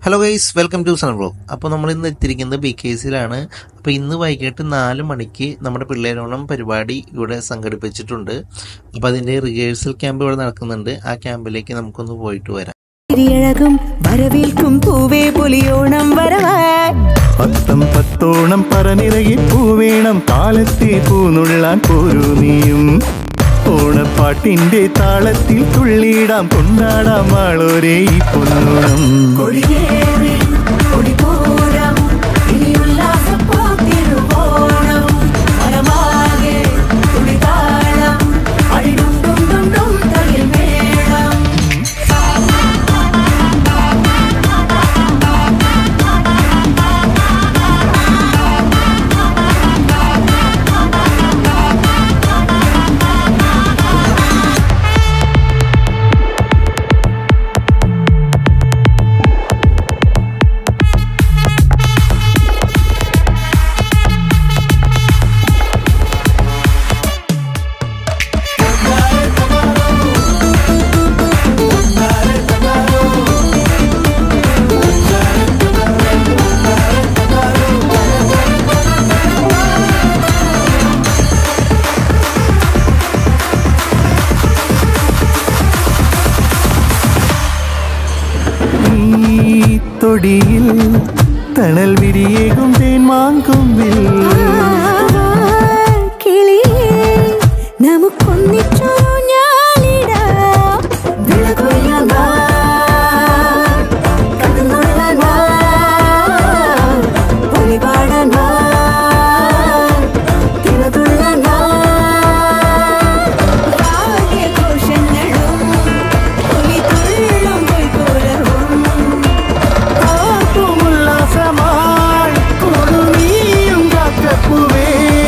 Hello guys welcome to sun blog അപ്പോൾ നമ്മൾ ഇന്ന് എത്തിയിരിക്കുന്നത് ബി കെ സിയിലാണ് അപ്പോൾ ഇന്ന് വൈകിട്ട് നാല് മണിക്ക് നമ്മുടെ പിള്ളേരോണം പരിപാടി ഇവിടെ സംഘടിപ്പിച്ചിട്ടുണ്ട് അപ്പോൾ അതിൻ്റെ റിഹേഴ്സൽ ക്യാമ്പ് ഇവിടെ നടക്കുന്നുണ്ട് ആ ക്യാമ്പിലേക്ക് നമുക്കൊന്ന് പോയിട്ട് വരാം തിരിയഴകും വരവേൽക്കും പൂവേ പൊലിയോണം വരവായി പത്തം പത്തോണം പറനിറകി പൂവേണം കാലത്തെ പൂനുള്ളാൻ പോരൂ നീയും ഓണപ്പാട്ടിന്റെ താളത്തിൽ തുള്ളിയിടാം കൊണ്ടാടാം ആളോരേ ഈ പൊന്നോണം കൊടിയേറി കൊടിപൂരം ഇനി ഉല്ലാസപ്പോത്തിരുവോണം വനമാകെ തുടിതാളം അടിടും ഡും ഡും ഡും തകിൽ മേളം ഈ തൊടിയിൽ തണൽ വിരിയേകും തേൻ മാങ്കൊമ്പിൽ കിളിയേ നമുക്കൊന്നിച്ചൊരു ഞാലിടാം വിളകൊയ്യാൻ വാ, കടന്നുള്ളാൻ വാ, പൊലിപാടാൻ വാ, തിരതുള്ളാൻ വാ. വാദ്യഘോഷങ്ങളും പൊലിതുള്ളും പൊയ്ക്കൂരവും ഉല്ലാസമായി കൊടുനീയും കാക്കപ്പൂവേ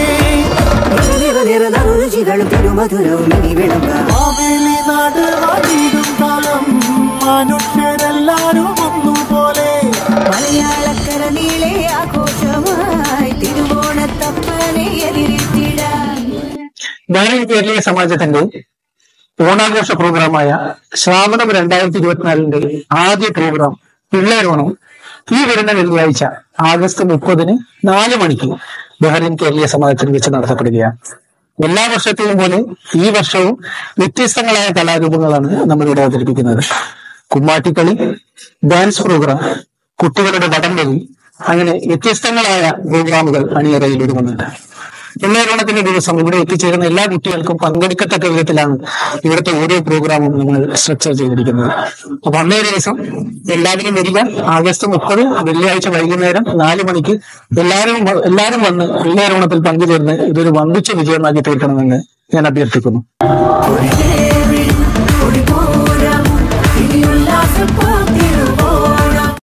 രുചികളും തിരുമധുരവും ഇനി വിളമ്പാം മാവേലി നാട് വാടിയിടും കാലം മനുഷ്യരെല്ലാരും ഒന്നുപോലെ മലയാളക്കര നീളെ ആഘോഷമായി തിരുവോണത്തപ്പനെ എതിരിട്ടിടാൻ ഭാരത കേരളീയ സമാജത്തിന്റെ ഓണാഘോഷ പ്രോഗ്രാമായ ശ്രാവണം രണ്ടായിരത്തി ഇരുപത്തിനാലിന്റെ ആദ്യ പ്രോഗ്രാം പിള്ളേരോണം ഈ വരുന്ന വെള്ളിയാഴ്ച ആഗസ്റ്റ് മുപ്പതിന് നാല് മണിക്ക് ബഹ്റിൻ കേരളീയ സമാജത്തിൽ വെച്ച് നടത്തപ്പെടുകയാണ് എല്ലാ വർഷത്തെയും പോലെ ഈ വർഷവും വ്യത്യസ്തങ്ങളായ കലാരൂപങ്ങളാണ് നമ്മളിവിടെ അവതരിപ്പിക്കുന്നത് കുമ്മാട്ടിക്കളി ഡാൻസ് പ്രോഗ്രാം കുട്ടികളുടെ വടംവലി അങ്ങനെ വ്യത്യസ്തങ്ങളായ പ്രോഗ്രാമുകൾ അണിയറയിൽ ഒരുങ്ങുന്നുണ്ട് പിള്ളേരോണത്തിന്റെ ദിവസം ഇവിടെ എത്തിച്ചേരുന്ന എല്ലാ കുട്ടികൾക്കും പങ്കെടുക്കത്തക്ക വിധത്തിലാണ് ഇവിടുത്തെ ഓരോ പ്രോഗ്രാമും നമ്മൾ സ്ട്രക്ചർ ചെയ്തിരിക്കുന്നത് അപ്പൊ അന്നേ ദിവസം എല്ലാവരും വരിക ആഗസ്റ്റ് മുപ്പത് വെള്ളിയാഴ്ച വൈകുന്നേരം നാല് മണിക്ക് എല്ലാവരും വ- എല്ലാവരും വന്ന് പിള്ളേരോണത്തിൽ പങ്കുചേർന്ന് ഇതൊരു വമ്പിച്ച വിജയമാക്കി തീർക്കണമെന്ന് ഞാൻ അഭ്യർത്ഥിക്കുന്നു കൊടിയേറി കൊടിപൂരം ഇനി ഉല്ലാസപ്പോ